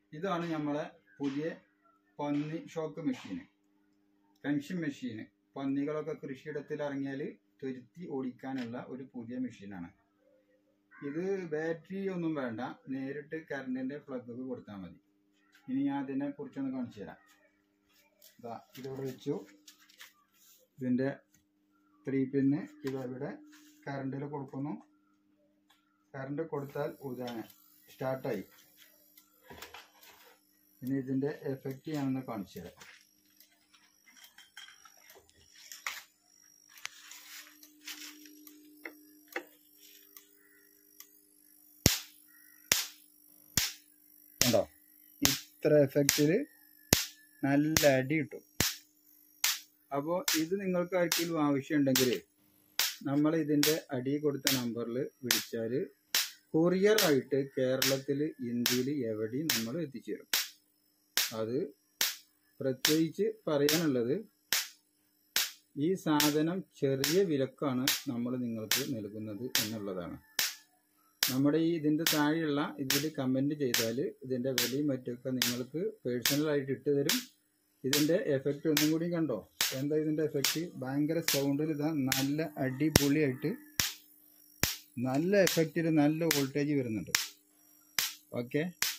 ഇതാണ് നമ്മളെ പുതിയ പന്നി ഷോക്ക് മെഷീന് പെൻഷൻ മെഷീന് പന്നികളൊക്കെ കൃഷിയിടത്തിൽ ഇറങ്ങിയാൽ തുരുത്തി ഓടിക്കാനുള്ള ഒരു പുതിയ മെഷീനാണ് ഇത് ബാറ്ററി ഒന്നും വേണ്ട നേരിട്ട് കറണ്ടിന്റെ പ്ലഗ് കൊടുത്താൽ മതി ഇനി ഞാൻ അതിനെ കുറിച്ചൊന്ന് കാണിച്ചു തരാം ഇതാ ഇതിവിടെ വെച്ചു ഇതിന്റെ ത്രീ പിന്ന് ഇതിവിടെ കറണ്ടിൽ കൊടുക്കുന്നു കറണ്ട് കൊടുത്താൽ ഉദാഹരണം സ്റ്റാർട്ടായി ഇനി ഇതിന്റെ എഫക്റ്റ് ഞാനൊന്ന് കാണിച്ചു തരാം കണ്ടോ ഇത്ര എഫക്റ്റിൽ നല്ല അടി കിട്ടും അപ്പോൾ ഇത് നിങ്ങൾക്ക് ആർക്കെങ്കിലും ആവശ്യമുണ്ടെങ്കിൽ നമ്മൾ ഇതിൻ്റെ അടി കൊടുത്ത നമ്പറിൽ വിളിച്ചാൽ കൊറിയർ ആയിട്ട് കേരളത്തിൽ ഇന്ത്യയിൽ എവിടെയും നമ്മൾ എത്തിച്ചു തരും അത് പ്രത്യേകിച്ച് പറയാനുള്ളത് ഈ സാധനം ചെറിയ വിലക്കാണ് നമ്മൾ നിങ്ങൾക്ക് നൽകുന്നത് എന്നുള്ളതാണ് നമ്മുടെ ഈ ഇതിൻ്റെ താഴെയുള്ള ഇതിൽ കമൻറ്റ് ചെയ്താൽ ഇതിൻ്റെ വിലയും മറ്റൊക്കെ നിങ്ങൾക്ക് പേഴ്സണലായിട്ട് ഇട്ട് തരും ഇതിൻ്റെ എഫക്റ്റ് ഒന്നും കൂടി കണ്ടോ എന്താ ഇതിൻ്റെ എഫക്റ്റ് ഭയങ്കര സൗണ്ടിൽ ഇതാ നല്ല അടിപൊളിയായിട്ട് നല്ല എഫക്റ്റിൽ നല്ല വോൾട്ടേജ് വരുന്നുണ്ട് ഓക്കെ